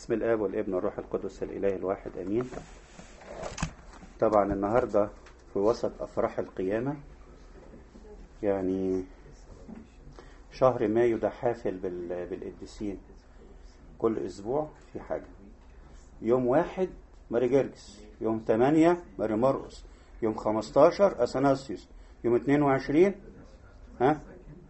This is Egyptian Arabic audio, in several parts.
بسم الآب والابن والروح القدس الإله الواحد أمين طبعا النهاردة في وسط أفراح القيامة يعني شهر مايو ده حافل بال- بالقديسين كل أسبوع في حاجة يوم واحد ماري جرجس يوم ثمانية ماري مرقس يوم خمستاشر أثناسيوس يوم اتنين وعشرين ها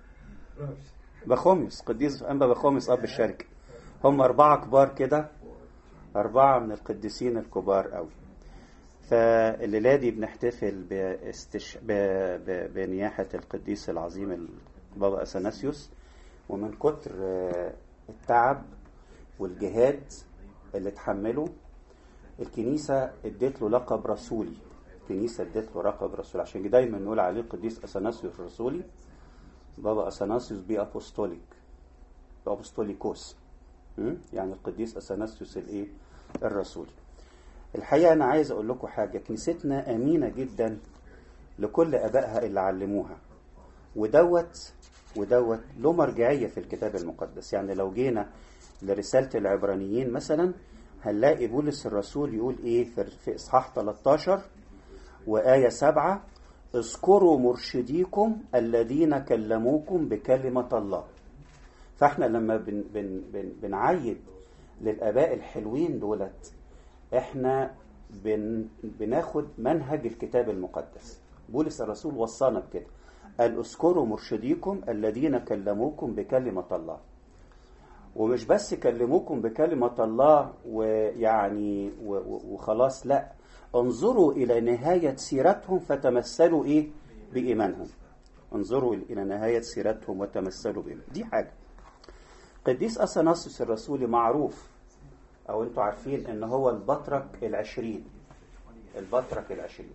بخوميوس قديس أنبا بخوميوس أب الشركة هم أربعة كبار كده أربعة من القديسين الكبار قوي فالليلة دي بنحتفل باستش... ب... ب... بنياحة القديس العظيم البابا أثناسيوس ومن كتر آه، التعب والجهاد اللي اتحمله الكنيسة ادت له لقب رسولي الكنيسة ادت له لقب رسولي عشان كده دايما نقول عليه القديس أثناسيوس الرسولي بابا أثناسيوس بي أبوستوليك أبوستوليكوس م? يعني القديس أثناسيوس الإيه الرسولي الحقيقة أنا عايز أقول لكم حاجة كنيستنا أمينة جدا لكل أبائها اللي علموها ودوت ودوت له مرجعية في الكتاب المقدس يعني لو جينا لرسالة العبرانيين مثلا هنلاقي بولس الرسول يقول إيه في في إصحاح 13 وآية 7 اذكروا مرشديكم الذين كلموكم بكلمة الله فاحنا لما بن بن بن بنعيد للآباء الحلوين دولت احنا بن بناخد منهج الكتاب المقدس بولس الرسول وصانا بكده قال اذكروا مرشديكم الذين كلموكم بكلمة الله ومش بس كلموكم بكلمة الله ويعني و- و- وخلاص لا انظروا إلى نهاية سيرتهم فتمثلوا إيه بإيمانهم انظروا إلى نهاية سيرتهم وتمثلوا بإيمانهم دي حاجة قديس أثناسيوس الرسولي معروف أو أنتوا عارفين إن هو البطرك العشرين البطرك العشرين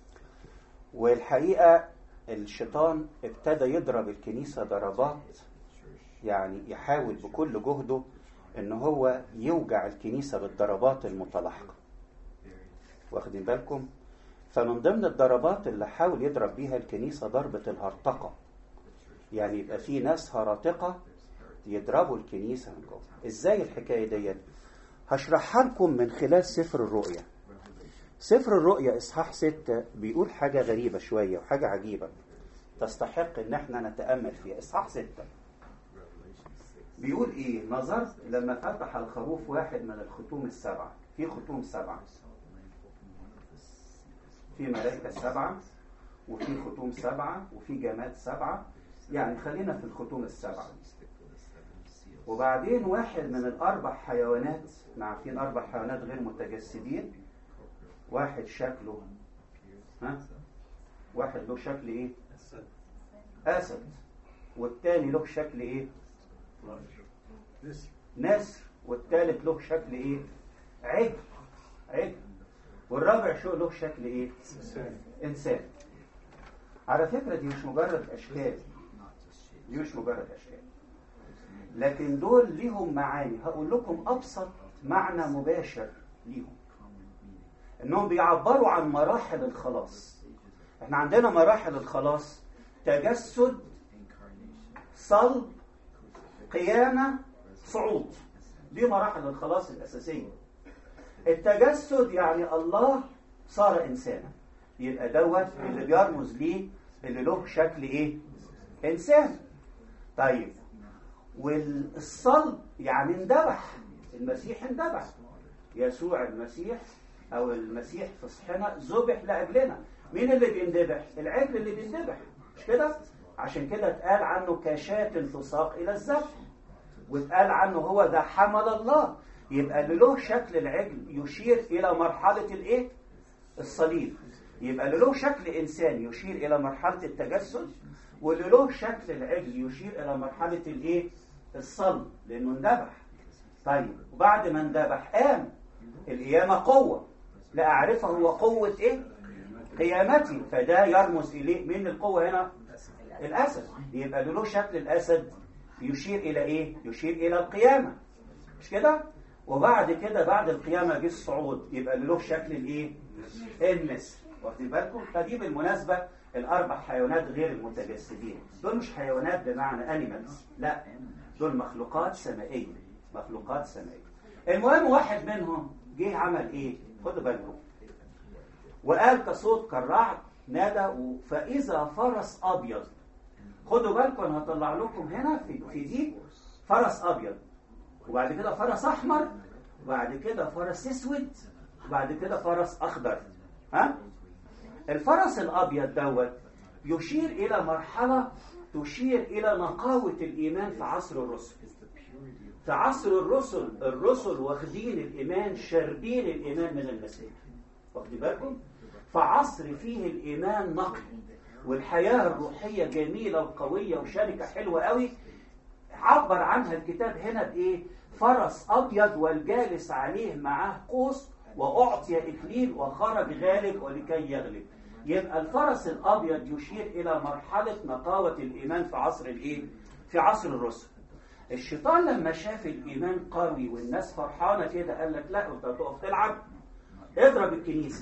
والحقيقة الشيطان ابتدى يضرب الكنيسة ضربات يعني يحاول بكل جهده ان هو يوجع الكنيسة بالضربات المتلاحقة واخدين بالكم فمن ضمن الضربات اللي حاول يضرب بيها الكنيسة ضربة الهرطقة يعني يبقى في ناس هراطقة يضربوا الكنيسة من جوه ازاي الحكاية ديت هشرحها لكم من خلال سفر الرؤيا سفر الرؤيا اصحاح ستة بيقول حاجة غريبة شوية وحاجة عجيبة تستحق ان احنا نتأمل فيها اصحاح ستة بيقول ايه نظرت لما فتح الخروف واحد من الختوم السبعة في ختوم سبعة في ملائكة سبعة وفي ختوم سبعة وفي جماد سبعة يعني خلينا في الختوم السبعة وبعدين واحد من الأربع حيوانات احنا عارفين أربع حيوانات غير متجسدين واحد شكله ها واحد له شكل ايه أسد والتاني له شكل ايه نسر والتالت له شكل ايه عجل عجل والرابع شو له شكل ايه انسان على فكرة دي مش مجرد اشكال دي مش مجرد اشكال لكن دول ليهم معاني هقول لكم ابسط معنى مباشر ليهم انهم بيعبروا عن مراحل الخلاص احنا عندنا مراحل الخلاص تجسد صلب قيامة صعود دي مراحل الخلاص الأساسية التجسد يعني الله صار إنسانا يبقى دوت اللي بيرمز ليه اللي له شكل إيه إنسان طيب والصلب يعني اندبح المسيح اندبح يسوع المسيح أو المسيح في صحنا ذبح لأجلنا مين اللي بيندبح العجل اللي بيندبح مش كده عشان كده اتقال عنه كشاة تساق إلى الذبح واتقال عنه هو ده حمل الله يبقى اللي له شكل العجل يشير إلى مرحلة الإيه؟ الصليب يبقى اللي له شكل إنسان يشير إلى مرحلة التجسد واللي له شكل العجل يشير إلى مرحلة الإيه؟ الصلب لأنه اندبح طيب وبعد ما اندبح قام القيامة قوة لا أعرفه هو قوة إيه؟ قيامتي فده يرمز إليه من القوة هنا الأسد يبقى له شكل الأسد يشير إلى إيه؟ يشير إلى القيامة مش كده؟ وبعد كده بعد القيامة جه الصعود يبقى له شكل الإيه؟ النسر واخدين بالكم؟ فدي بالمناسبة الأربع حيوانات غير المتجسدين دول مش حيوانات بمعنى أنيمالز لا دول مخلوقات سمائية مخلوقات سمائية المهم واحد منهم جه عمل ايه خدوا بالكم وقال كصوت كالرعد نادى فاذا فرس ابيض خدوا بالكم انا هطلع لكم هنا في في دي فرس ابيض وبعد كده فرس احمر وبعد كده فرس اسود وبعد كده فرس اخضر ها الفرس الابيض دوت يشير الى مرحله تشير الى نقاوه الايمان في عصر الرسل في عصر الرسل الرسل واخدين الايمان شاربين الايمان من المسيح واخدين بالكم فعصر فيه الايمان نقي والحياه الروحيه جميله وقويه وشركه حلوه قوي عبر عنها الكتاب هنا بايه فرس ابيض والجالس عليه معاه قوس واعطي اكليل وخرج غالب ولكي يغلب يبقى الفرس الابيض يشير الى مرحله نقاوه الايمان في عصر الايه في عصر الرسل الشيطان لما شاف الايمان قوي والناس فرحانه كده قال لك لا انت هتقف تلعب اضرب الكنيسه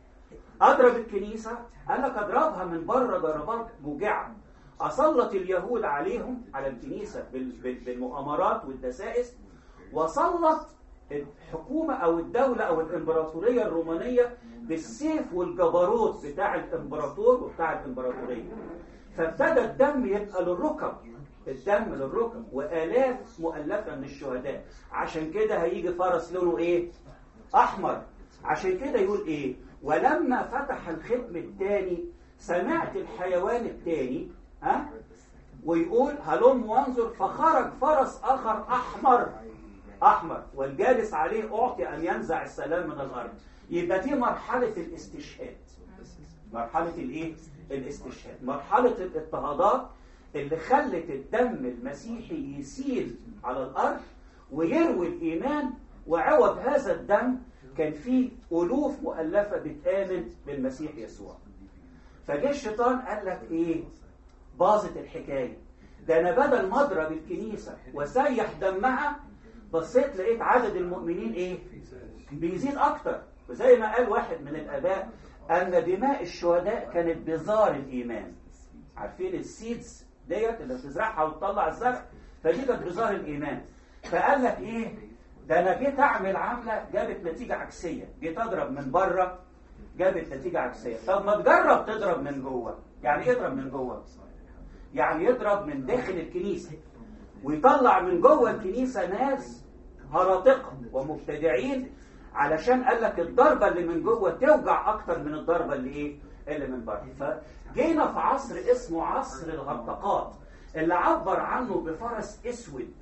اضرب الكنيسه قال لك اضربها من بره ضربات موجعه اسلط اليهود عليهم على الكنيسه بالمؤامرات والدسائس وسلط الحكومه او الدوله او الامبراطوريه الرومانيه بالسيف والجبروت بتاع الامبراطور وبتاع الامبراطوريه فابتدى الدم يبقى للركب الدم للركب والاف مؤلفه من الشهداء عشان كده هيجي فرس لونه ايه احمر عشان كده يقول ايه ولما فتح الختم الثاني سمعت الحيوان الثاني ها ويقول هلم وانظر فخرج فرس اخر احمر احمر والجالس عليه اعطي ان ينزع السلام من الارض يبقى دي مرحله الاستشهاد مرحله الايه الاستشهاد مرحله الاضطهادات اللي خلت الدم المسيحي يسيل على الارض ويروي الايمان وعوض هذا الدم كان في الوف مؤلفه بتامن بالمسيح يسوع فجه الشيطان قال لك ايه باظت الحكايه ده انا بدل ما اضرب الكنيسه وسيح دمها بصيت لقيت عدد المؤمنين ايه بيزيد اكتر وزي ما قال واحد من الاباء ان دماء الشهداء كانت بذار الايمان عارفين السيدز ديت اللي بتزرعها وتطلع الزرع فدي كانت بذار الايمان فقال لك ايه ده انا جيت اعمل عمله جابت نتيجه عكسيه جيت اضرب من بره جابت نتيجه عكسيه طب ما تجرب تضرب من جوه يعني ايه اضرب من جوه يعني يضرب من داخل الكنيسه ويطلع من جوه الكنيسه ناس هراطقه ومبتدعين علشان قال لك الضربه اللي من جوه توجع اكتر من الضربه اللي ايه اللي من بره فجينا في عصر اسمه عصر الهرطقات اللي عبر عنه بفرس اسود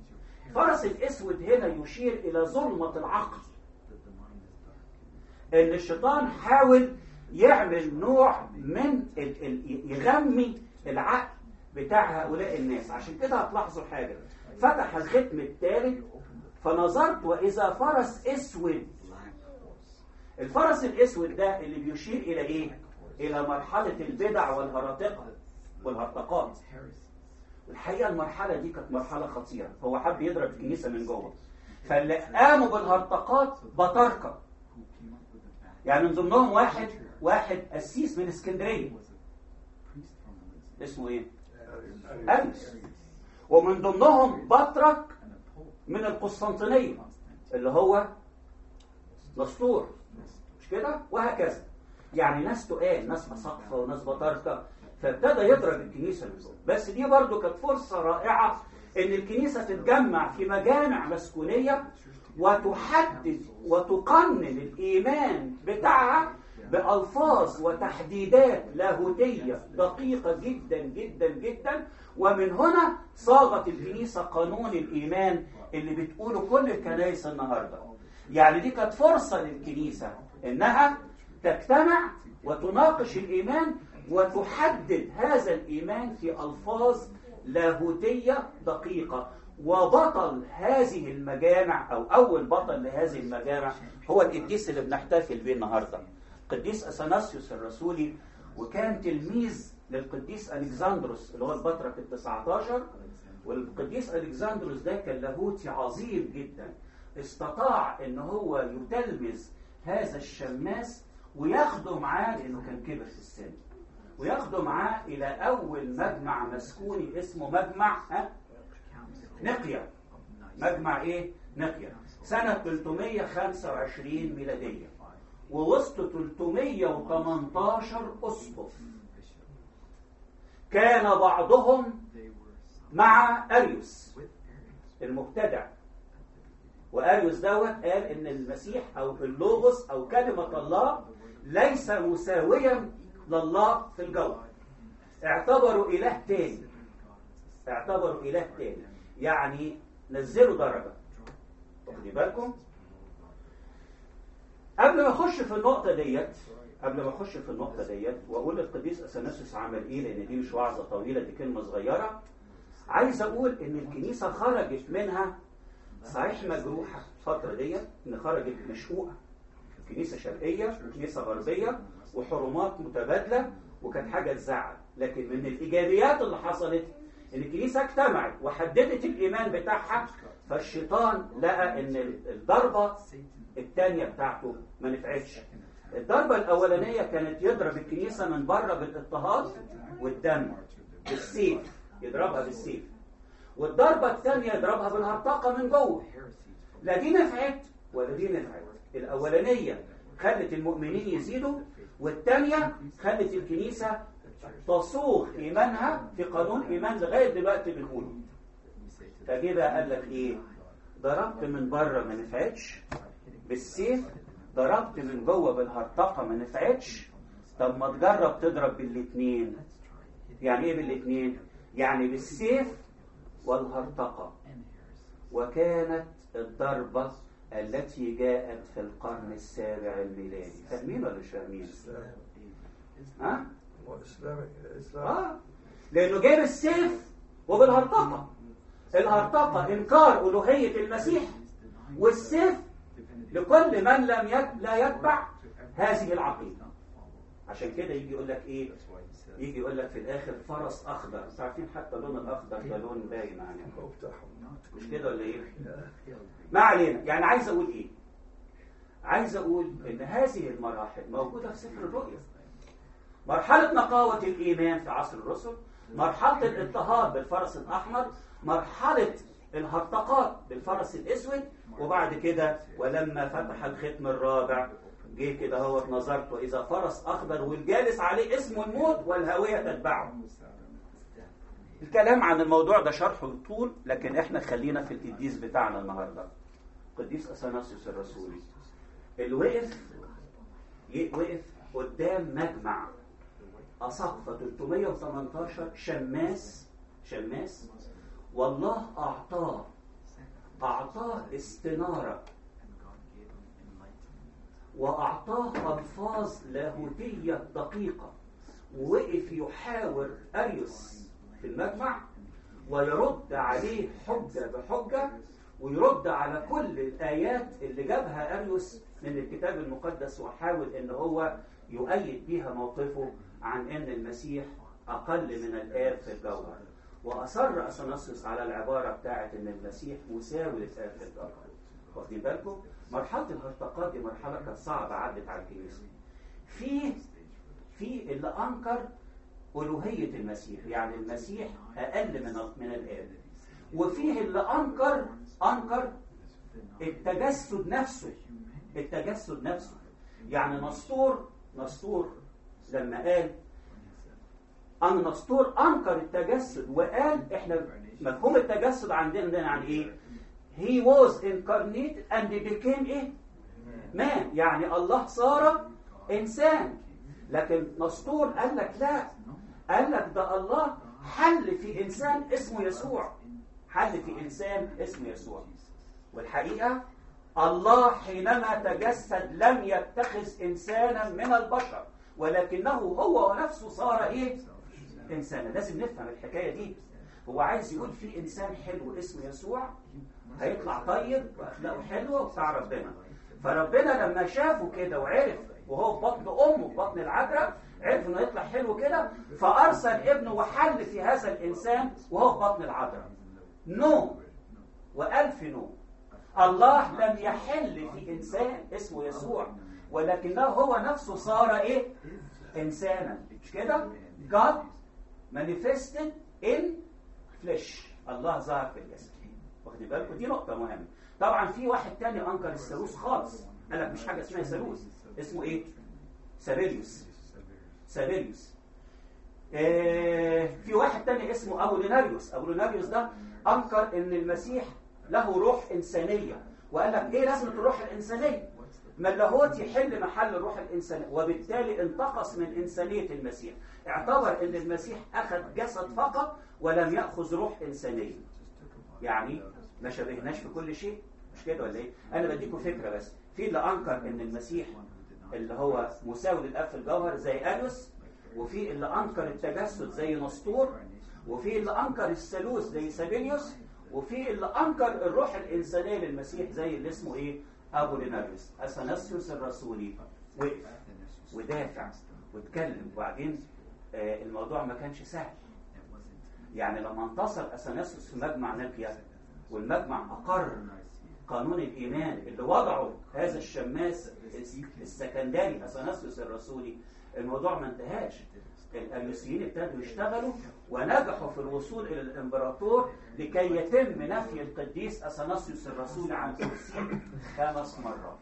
فرس الاسود هنا يشير الى ظلمه العقل ان الشيطان حاول يعمل نوع من ال ال يغمي العقل بتاع هؤلاء الناس عشان كده هتلاحظوا حاجه فتح الختم الثالث فنظرت واذا فرس اسود الفرس الاسود ده اللي بيشير الى ايه الى مرحله البدع والهرطقه والهرطقات الحقيقه المرحله دي كانت مرحله خطيره هو حب يضرب الكنيسه من جوه فاللي قاموا بالهرطقات بطاركه يعني من ضمنهم واحد واحد قسيس من اسكندريه اسمه ايه أمس ومن ضمنهم بطرك من القسطنطينية اللي هو نسطور مش كده وهكذا يعني ناس تقال ناس مسقفة وناس بطاركة فابتدى يضرب الكنيسة من جوه بس دي برضو كانت فرصة رائعة ان الكنيسة تتجمع في مجامع مسكونية وتحدد وتقنن الإيمان بتاعها بألفاظ وتحديدات لاهوتية دقيقة جدا جدا جدا ومن هنا صاغت الكنيسة قانون الإيمان اللي بتقوله كل الكنائس النهاردة يعني دي كانت فرصة للكنيسة إنها تجتمع وتناقش الإيمان وتحدد هذا الإيمان في ألفاظ لاهوتية دقيقة وبطل هذه المجامع أو أول بطل لهذه المجامع هو القديس اللي بنحتفل بيه النهارده القديس اثناسيوس الرسولي وكان تلميذ للقديس الكسندروس اللي هو البطرك ال 19 والقديس الكسندروس ده كان لاهوتي عظيم جدا استطاع ان هو يتلمذ هذا الشماس وياخده معاه لانه كان كبر في السن وياخده معاه الى اول مجمع مسكوني اسمه مجمع ها نقيا مجمع ايه نقيا سنة 325 ميلادية ووصلوا 318 أسقف كان بعضهم مع أريوس المبتدع وأريوس دوت قال إن المسيح أو اللوغوس أو كلمة الله ليس مساويا لله في الجوهر اعتبروا إله تاني اعتبروا إله تاني يعني نزلوا درجة واخدين بالكم قبل ما اخش في النقطة ديت قبل ما اخش في النقطة ديت واقول للقديس اثناسيوس عمل ايه لان دي مش وعظة طويلة دي كلمة صغيرة عايز اقول ان الكنيسة خرجت منها صحيح مجروحة الفترة ديت ان خرجت مشقوقة كنيسة شرقية وكنيسة غربية وحرمات متبادلة وكانت حاجة تزعل لكن من الإيجابيات اللي حصلت إن الكنيسة اجتمعت وحددت الإيمان بتاعها فالشيطان لقى إن الضربة الثانية بتاعته ما نفعتش الضربة الأولانية كانت يضرب الكنيسة من بره بالاضطهاد والدم بالسيف يضربها بالسيف والضربة الثانية يضربها بالهرطقة من جوه لا دي نفعت ولا دي نفعت الأولانية خلت المؤمنين يزيدوا والثانية خلت الكنيسة تصوغ إيمانها في قانون إيمان لغاية دلوقتي بنقوله فجه بقى قال لك إيه ضربت من بره ما نفعتش بالسيف ضربت من جوه بالهرطقة ما نفعتش طب ما تجرب تضرب بالاثنين يعني ايه بالاثنين يعني بالسيف والهرطقة وكانت الضربة التي جاءت في القرن السابع الميلادي فاهمين ولا مش فاهمين ها اه لانه جايب السيف وبالهرطقة الهرطقة انكار الوهية المسيح والسيف لكل من لم يت... لا يتبع هذه العقيدة عشان كده يجي يقول لك ايه يجي يقول لك في الاخر فرس اخضر انتوا عارفين حتى لون الاخضر ده لون باين عليه مش كده ولا ايه ما علينا يعني عايز اقول ايه عايز اقول ان هذه المراحل موجودة في سفر الرؤيا مرحلة نقاوة الإيمان في عصر الرسل مرحلة الاضطهاد بالفرس الأحمر مرحلة الهرطقات بالفرس الأسود وبعد كده ولما فتح الختم الرابع جه كده هو نظرت وإذا فرس أخضر والجالس عليه اسمه الموت والهوية تتبعه الكلام عن الموضوع ده شرحه طول لكن احنا خلينا في القديس بتاعنا النهارده قديس اثناسيوس الرسولي اللي وقف وقف قدام مجمع أسقف 318 شماس شماس والله أعطاه أعطاه استنارة وأعطاه ألفاظ لاهوتية دقيقة ووقف يحاور أريوس في المجمع ويرد عليه حجة بحجة ويرد على كل الآيات اللي جابها أريوس من الكتاب المقدس وحاول إن هو يؤيد بيها موقفه عن أن المسيح أقل من الآب في الجوهر وأصر أثناسيوس على العبارة بتاعت أن المسيح مساوي للآب في الجوهر واخدين بالكم؟ مرحلة الهرطقات دي مرحلة كانت صعبة عدت على الكنيسة في في اللي أنكر ألوهية المسيح يعني المسيح أقل من من الآب وفيه اللي أنكر أنكر التجسد نفسه التجسد نفسه يعني نسطور نسطور لما قال أن نسطور أنكر التجسد وقال إحنا مفهوم التجسد عندنا يعني إيه؟ He was incarnate and became إيه؟ man يعني الله صار إنسان لكن نسطور قال لك لا قال لك ده الله حل في إنسان اسمه يسوع حل في إنسان اسمه يسوع والحقيقة الله حينما تجسد لم يتخذ إنسانا من البشر ولكنه هو ونفسه صار إيه؟ إنسانا لازم نفهم الحكاية دي هو عايز يقول في إنسان حلو اسمه يسوع هيطلع طيب وأخلاقه حلوة وبتاع ربنا فربنا لما شافه كده وعرف وهو في بطن أمه في بطن العذراء عرف إنه يطلع حلو كده فأرسل ابنه وحل في هذا الإنسان وهو في بطن العذراء نو وألف نو الله لم يحل في إنسان اسمه يسوع ولكنه هو نفسه صار إيه؟ إنسانا مش كده؟ God manifested in flesh الله ظهر في الجسد واخد بالكم دي نقطة مهمة طبعا في واحد تاني أنكر الثالوث خالص قال لك مش حاجة اسمها ثالوث اسمه إيه؟ سابيليوس سابيليوس آه في واحد تاني اسمه أبوليناريوس أبوليناريوس ده أنكر إن المسيح له روح إنسانية وقال لك إيه لازمة الروح الإنسانية؟ ما اللاهوت يحل محل الروح الإنسانية وبالتالي انتقص من إنسانية المسيح اعتبر ان المسيح اخذ جسد فقط ولم ياخذ روح انسانيه يعني ما شبهناش في كل شيء مش كده ولا ايه انا بديكم فكره بس في اللي انكر ان المسيح اللي هو مساوي للاب في الجوهر زي اليوس وفي اللي انكر التجسد زي نسطور وفي اللي انكر الثالوث زي سابيليوس وفي اللي انكر الروح الانسانيه للمسيح زي اللي اسمه ايه ابوليناريوس اثناسيوس الرسولي وقف ودافع واتكلم وبعدين آه الموضوع ما كانش سهل يعني لما انتصر اثناسيوس في مجمع نيقيا والمجمع اقر قانون الايمان اللي وضعه هذا الشماس السكندري اثناسيوس الرسولي الموضوع ما انتهاش الأليوسيين ابتدوا يشتغلوا ونجحوا في الوصول إلى الإمبراطور لكي يتم نفي القديس أثناسيوس الرسول عن كرسيه خمس مرات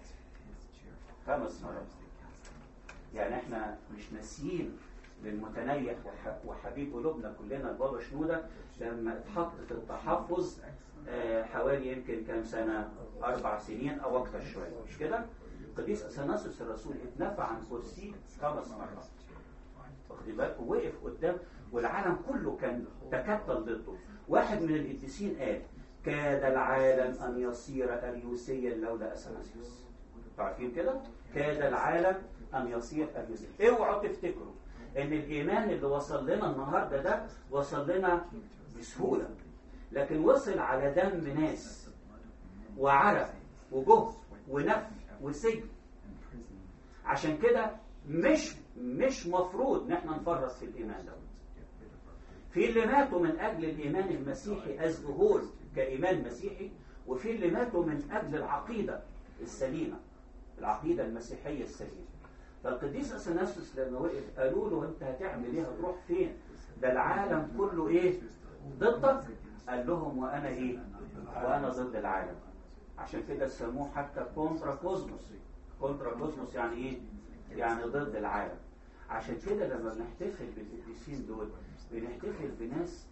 خمس مرات يعني احنا مش ناسيين للمتنيح وحبيب قلوبنا كلنا البابا شنودة لما اتحط في التحفظ حوالي يمكن كام سنة أربع سنين أو أكثر شوية مش كده؟ القديس أثناسيوس الرسول اتنفى عن كرسيه خمس مرات واخد بالك وقف قدام والعالم كله كان تكتل ضده واحد من القديسين قال كاد العالم أن يصير أريوسيا لولا أثناسيوس عارفين كده؟ كاد العالم أن يصير أريوسيا اوعوا تفتكروا ان الايمان اللي وصل لنا النهارده ده وصل لنا بسهوله لكن وصل على دم ناس وعرق وجهد ونفي وسجن عشان كده مش مش مفروض ان احنا نفرط في الايمان ده في اللي ماتوا من اجل الايمان المسيحي از هول كايمان مسيحي وفي اللي ماتوا من اجل العقيده السليمه العقيده المسيحيه السليمه فالقديس اثناسيوس لما وقف قالوا له انت هتعمل ايه هتروح فين ده العالم كله ايه ضدك قال لهم وانا ايه وانا ضد العالم عشان كده سموه حتى كونترا كوزموس كونترا كوزموس يعني ايه يعني ضد العالم عشان كده لما بنحتفل بالقديسين دول بنحتفل بناس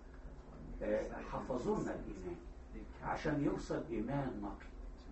حفظوا لنا الايمان عشان يوصل ايمان نقي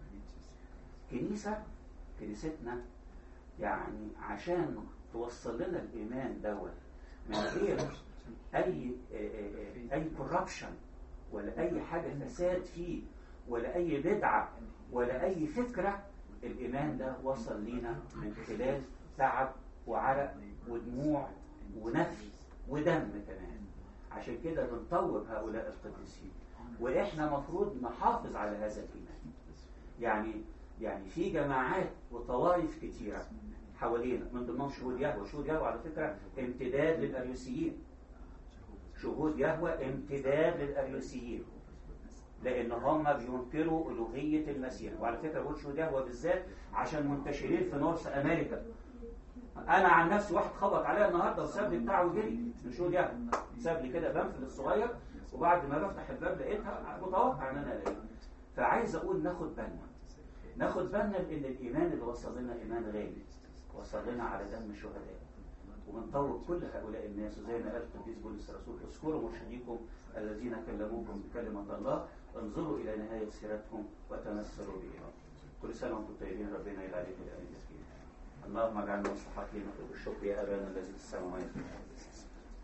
كنيسه كنيستنا يعني عشان توصل لنا الايمان دوت من غير اي اي كوربشن ولا اي حاجه فساد فيه ولا اي بدعه ولا اي فكره الايمان ده وصل لينا من خلال تعب وعرق ودموع ونفي ودم كمان عشان كده بنطور هؤلاء القديسين واحنا مفروض نحافظ على هذا الايمان يعني يعني في جماعات وطوائف كتيره حوالينا من ضمنهم شهود يهوى شهود يهوى على فكره امتداد للاريوسيين شهود يهوى امتداد للاريوسيين لان هم بينكروا الوهيه المسيح وعلى فكره بقول شهود يهوى بالذات عشان منتشرين في نورث امريكا انا عن نفسي واحد خبط عليا النهارده وساب لي بتاعه وجري من شهود يهوى ساب لي كده بنفل الصغير وبعد ما بفتح الباب لقيتها متوقع ان انا الاقيها فعايز اقول ناخد بالنا ناخد بالنا ان الايمان اللي وصل لنا ايمان غالي وصل لنا على دم شهداء ونطور كل هؤلاء الناس وزي ما قال القديس بولس الرسول اذكروا مرشديكم الذين كلموكم بكلمة الله انظروا إلى نهاية سيرتهم وتمثلوا بها كل سنة وانتم طيبين ربنا يلعب الأمين اللهم اجعلنا مصلحات لنا بالشكر يا أبانا الذي في السماوات